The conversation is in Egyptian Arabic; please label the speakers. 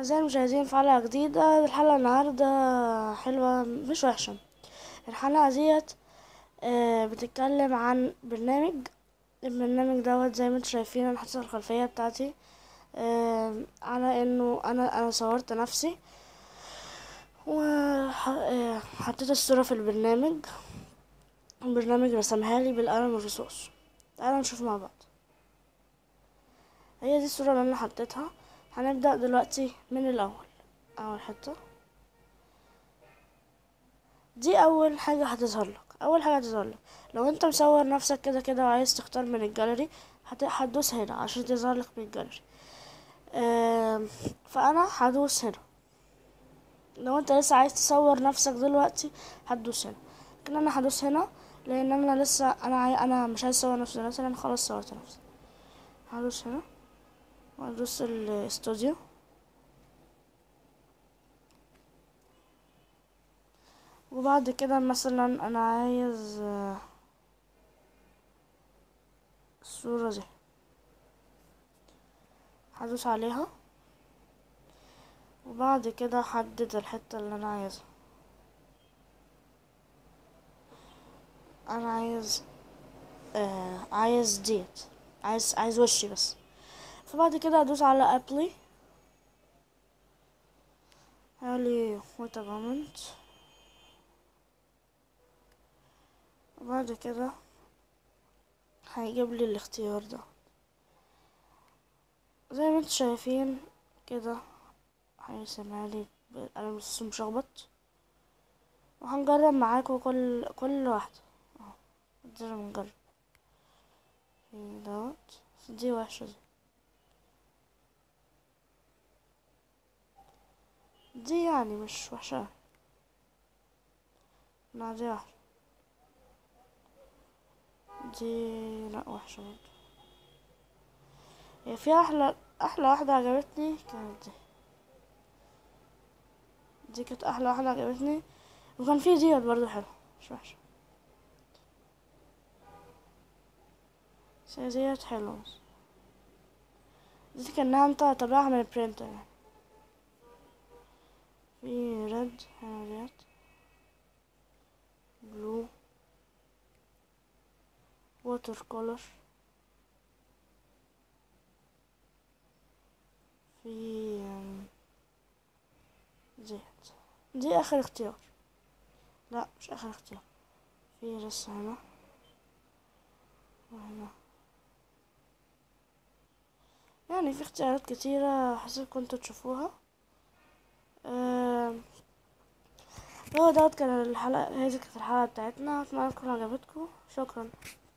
Speaker 1: أعزائي المشاهدين في حلقة جديدة الحلقة النهاردة حلوة مش وحشة الحلقة ديت آه، بتتكلم عن برنامج البرنامج دوت زي ما انتوا شايفين انا حاطط الخلفية بتاعتي آه، على انه انا انا صورت نفسي وحطيت الصورة في البرنامج البرنامج رسمها لي بالقلم الرصاص تعالوا نشوف مع بعض هي دي الصورة اللي انا حطيتها هنبدأ دلوقتي من الأول أول حتة دي أول حاجة هتظهر لك أول حاجة هتظهر لك لو أنت مصور نفسك كده كده وعايز تختار من الجاليري هت- هتدوس هنا عشان تظهر لك من الجاليري آم، فأنا هدوس هنا لو أنت لسه عايز تصور نفسك دلوقتي هتدوس هنا لكن أنا هدوس هنا لأن أنا لسه أنا عاي... أنا مش عايز أصور نفسي دلوقتي أنا خلاص صورت نفسي هدوس هنا وادوس الاستوديو وبعد كده مثلا انا عايز آه، الصورة دي هدوس عليها وبعد كده احدد الحتة اللي انا عايزها انا عايز آه عايز ديت عايز عايز وشي بس فبعد كده ادوس على ابلي هالي ويت مومنت وبعد كده هيجيب لي الاختيار ده زي ما انتوا شايفين كده هيرسمها لي بالقلم الرصاص مشخبط وهنجرب معاكم كل كل واحدة اهو نقدر نجرب في دوت بس دي وحشة دي دي يعني مش وحشة لا دي وحشة دي لا وحشة برضه هي في أحلى أحلى واحدة عجبتني كانت دي دي كانت أحلى واحدة عجبتني وكان في ديت برضه حلوة مش وحشة بس هي ديت حلوة بس دي كأنها انت طبعها من البرينتر يعني في ريد هنا ديت بلو ووتر كولر في أم، ديت دي اخر اختيار لا مش اخر اختيار في لسه هنا وهنا يعني في اختيارات كتيرة حسب كنتوا تشوفوها آم، هو دوت كان الحلقة هذه كانت الحلقة بتاعتنا اتمنى تكون عجبتكم شكرا